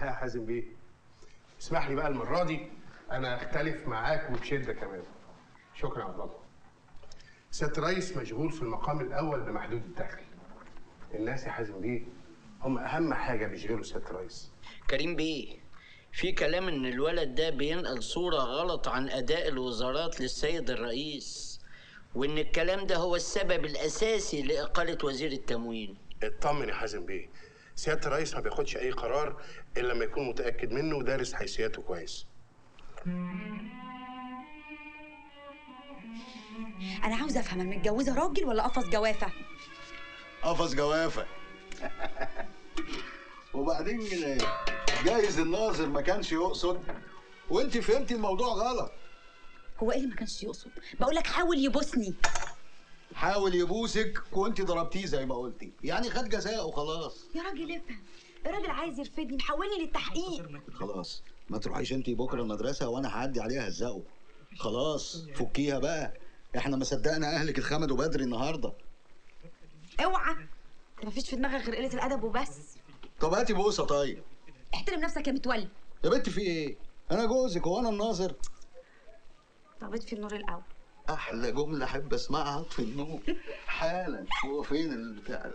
يا حازم بيه اسمح لي بقى المره دي انا اختلف معاك وبشده كمان شكرا يا عبد الله سياده الرئيس مشغول في المقام الاول بمحدود الدخل الناس يا حازم بيه هم اهم حاجه بيشغلوا سياده الرئيس كريم بيه في كلام ان الولد ده بينقل صورة غلط عن اداء الوزارات للسيد الرئيس وان الكلام ده هو السبب الاساسي لاقالة وزير التموين اطمن يا حازم بيه سياده الرئيس ما بياخدش اي قرار الا لما يكون متاكد منه ودارس حيثياته كويس انا عاوزه افهم انا متجوزه راجل ولا قفص جوافه قفص جوافه وبعدين جايز الناظر ما كانش يقصد وانت فهمتي الموضوع غلط هو ايه اللي ما كانش يقصد بقول لك حاول يبوسني حاول يبوسك وانت ضربتيه زي ما قلتي يعني خد جزاء وخلاص يا راجل افهم الراجل عايز يرفدني محولني للتحقيق خلاص ما تروحيش انت بكره المدرسه وانا هعدي عليها هزقه خلاص فكيها بقى احنا ما صدقنا اهلك اتخمدوا بدري النهارده اوعى انت مفيش في دماغك غير قله الادب وبس طب هاتي بوسه طيب احترم نفسك يا متولي يا بنت في ايه انا جوزك وانا الناظر طبيت في النور الاول احلى جمله احب اسمعها في النوم حالا هو فين البتاع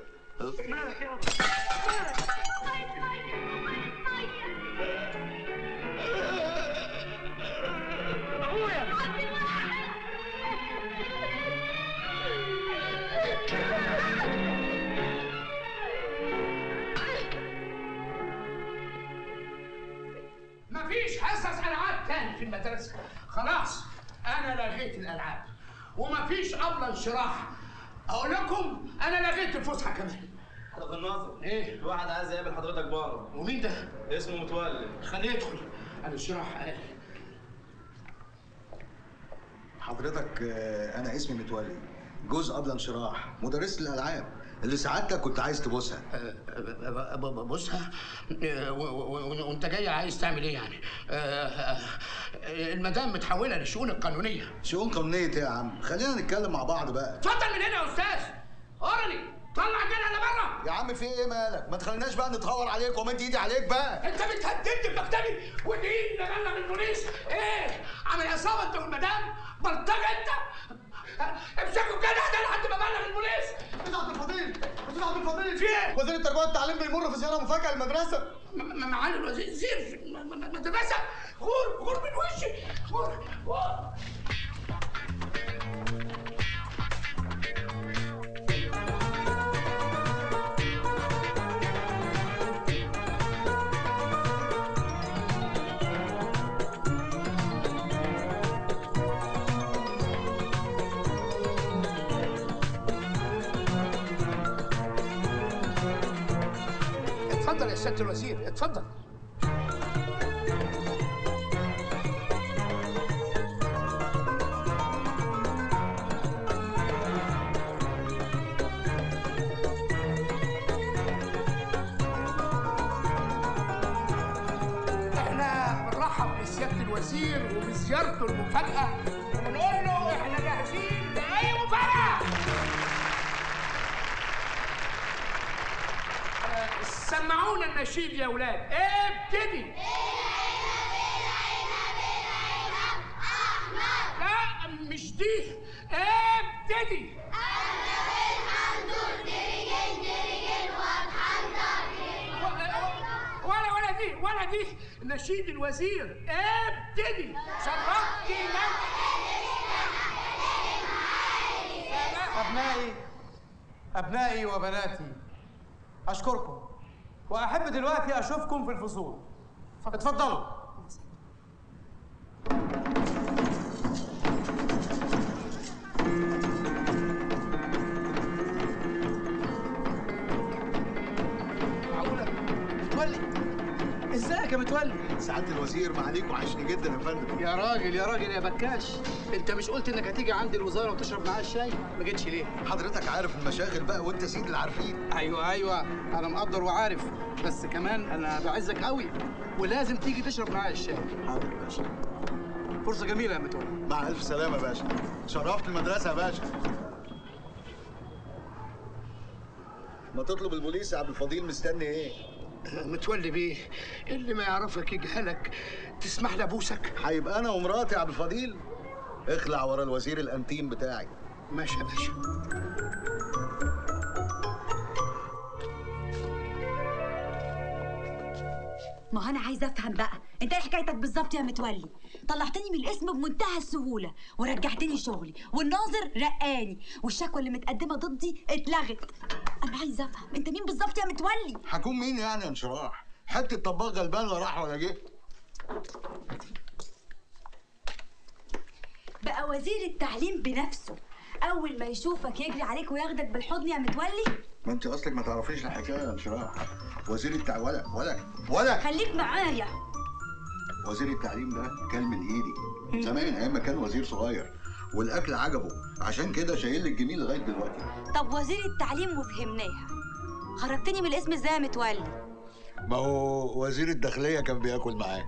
مفيش حصص العاب تاني في المدرسه خلاص انا لغيت الالعاب ومفيش ابله انشراح اقول لكم انا لغيت الفسحه كمان حضرتك الناظر ايه الواحد عايز يقابل حضرتك بره ومين ده اسمه متولي خليه يدخل الانشراح قال حضرتك آه، انا اسمي متولي جوز ابله انشراح مدرسة الالعاب اللي سعادتك كنت عايز تبوسها بصها وانت جاي عايز تعمل ايه يعني آه، آه، المدام متحوله للشؤون القانونيه شؤون قانونية ايه يا عم خلينا نتكلم مع بعض بقى اتفضل من هنا يا استاذ اورلي طلع الجنة لبره يا عم في ايه مالك ما تخليناش بقى نتهور عليك ومد ايدي عليك بقى انت بتهددني بمكتبي ودي نغلق البوليس ايه عامل عصابه انت والمدام بلطجه انت امسكوا الجدع ده لحد ما بلغ البوليس استاذ عبد الفضيل استاذ عبد الفضيل في ايه؟ وزير التربيه والتعليم بيمر في زياره مفاجاه للمدرسه م- م- معالي الوزير في الم- م- المدرسه غور غور من وشي غور غور اتفضل يا سياده الوزير اتفضل احنا بنرحب بسياده الوزير وبزيارته المفاجاه وبنقول له احنا جاهزين لاي مفاجاه آه، سمعونا النشيد يا اولاد ابتدي لا مش دي ابتدي ولا ولا دي ولا دي نشيد الوزير ابتدي شرفتي ابنائي ابنائي وبناتي اشكركم واحب دلوقتي اشوفكم في الفصول اتفضلوا معقوله متولي ازيك يا متولي سعادة الوزير معاليك وحشني جدا يا فندم يا راجل يا راجل يا بكاش انت مش قلت انك هتيجي عندي الوزاره وتشرب معايا الشاي ما جيتش ليه حضرتك عارف المشاغل بقى وانت سيد العارفين ايوه ايوه انا مقدر وعارف بس كمان انا بعزك قوي ولازم تيجي تشرب معايا الشاي حاضر يا باشا فرصه جميله يا متولي مع الف سلامة يا باشا شرفت المدرسة يا باشا ما تطلب البوليس يا عبد الفضيل مستني ايه متولي بيه اللي ما يعرفك يجهلك تسمح لي ابوسك هيبقى انا ومراتي يا عبد الفضيل اخلع ورا الوزير الانتيم بتاعي ماشي يا باشا ما هو انا عايزه افهم بقى انت ايه حكايتك بالظبط يا متولي طلعتني من الاسم بمنتهى السهوله ورجعتني شغلي والناظر رقاني والشكوى اللي متقدمه ضدي اتلغت انا عايزه افهم انت مين بالظبط يا متولي هكون مين يعني يا انشراح حته طباخ غلبان لا راح ولا جه بقى وزير التعليم بنفسه اول ما يشوفك يجري عليك وياخدك بالحضن يا متولي ما انت اصلك ما تعرفيش الحكايه يا انشراح وزير التع ولا ولا ولا خليك معايا وزير التعليم ده كان من ايدي زمان ايام ما كان وزير صغير والاكل عجبه عشان كده شايل لي الجميل لغايه دلوقتي طب وزير التعليم وفهمناها خرجتني من الاسم ازاي يا متولي ما هو وزير الداخليه كان بياكل معاه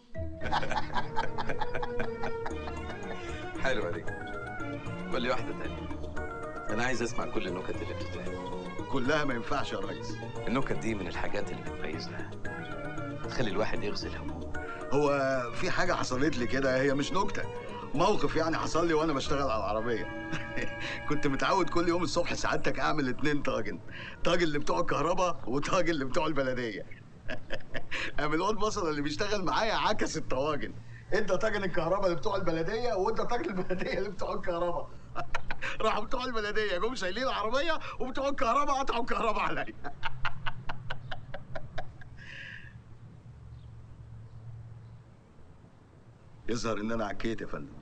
حلوة دي قول لي واحدة تانية أنا عايز أسمع كل النكت اللي بتتقال كلها ما ينفعش يا ريس النكت دي من الحاجات اللي بتميزنا تخلي الواحد يغسل همومه هو في حاجه حصلت لي كده هي مش نكته موقف يعني حصل لي وانا بشتغل على العربيه كنت متعود كل يوم الصبح سعادتك اعمل اتنين طاجن طاجن اللي بتوع الكهرباء وطاجن اللي بتوع البلديه قام الواد بصل اللي بيشتغل معايا عكس الطواجن انت طاجن الكهرباء اللي بتوع البلديه وانت طاجن البلديه اللي بتوع الكهرباء راحوا بتوع البلديه جم شايلين العربيه وبتوع الكهرباء قطعوا الكهرباء عليا يظهر ان انا عكيت يا فندم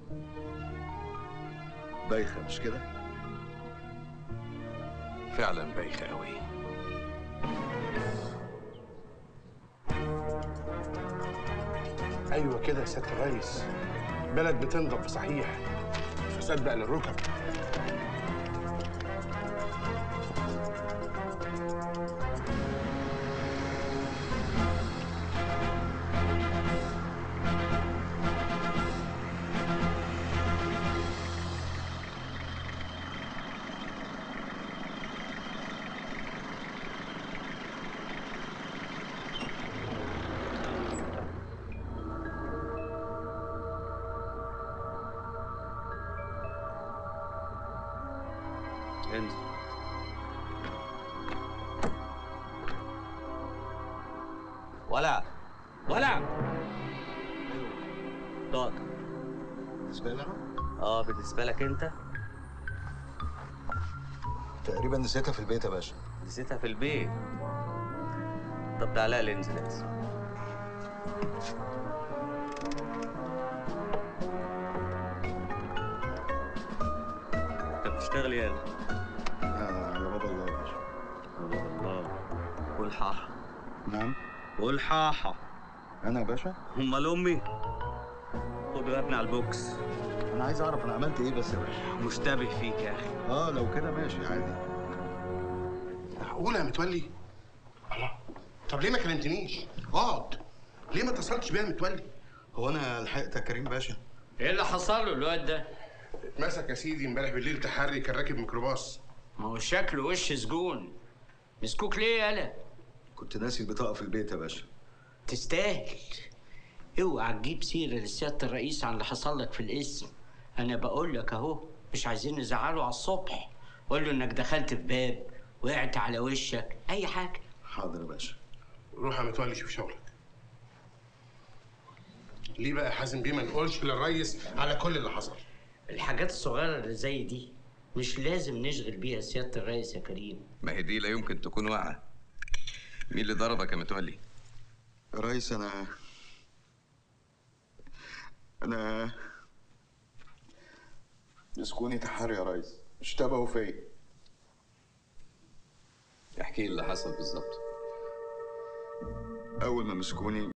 بايخه مش كده فعلا بايخة قوي ايوه كده يا سياده الريس بلد بتنضف صحيح فساد بقى للركب انزل ولا ولا طاق بالنسبه لي انا اه بالنسبة لك انت تقريبا نسيتها في البيت يا باشا نسيتها في البيت طب تعالى لي انزل انزل انت بتشتغل ايه يالا؟ آه يا بابا الله يا باشا الله قول حاحة نعم قول حاحة انا يا باشا امال امي خد يا ابني على البوكس انا عايز اعرف انا عملت ايه بس يا باشا مشتبه فيك يا اخي اه لو كده ماشي عادي معقوله يا متولي الله طب ليه ما كلمتنيش اقعد ليه ما اتصلتش بيا يا متولي هو انا لحقت يا كريم باشا ايه اللي حصل له الواد ده؟ اتمسك يا سيدي امبارح بالليل تحري كان راكب ميكروباص ما هو شكله وش سجون مسكوك ليه يالا؟ كنت ناسي البطاقه في البيت يا باشا تستاهل اوعى تجيب سيرة لسيادة الرئيس عن اللي حصل لك في الاسم انا بقول لك اهو مش عايزين نزعله على الصبح قول له انك دخلت في باب وقعت على وشك اي حاجة حاضر يا باشا روح يا متولي شوف شغلك ليه بقى يا حازم بيه ما نقولش للريس على كل اللي حصل الحاجات الصغيرة اللي زي دي مش لازم نشغل بيها سيادة الرئيس يا كريم ما هي دي لا يمكن تكون واقعة مين اللي ضربك يا متولي؟ يا ريس انا انا مسكوني تحري يا ريس اشتبهوا فيا احكي لي اللي حصل بالظبط اول ما مسكوني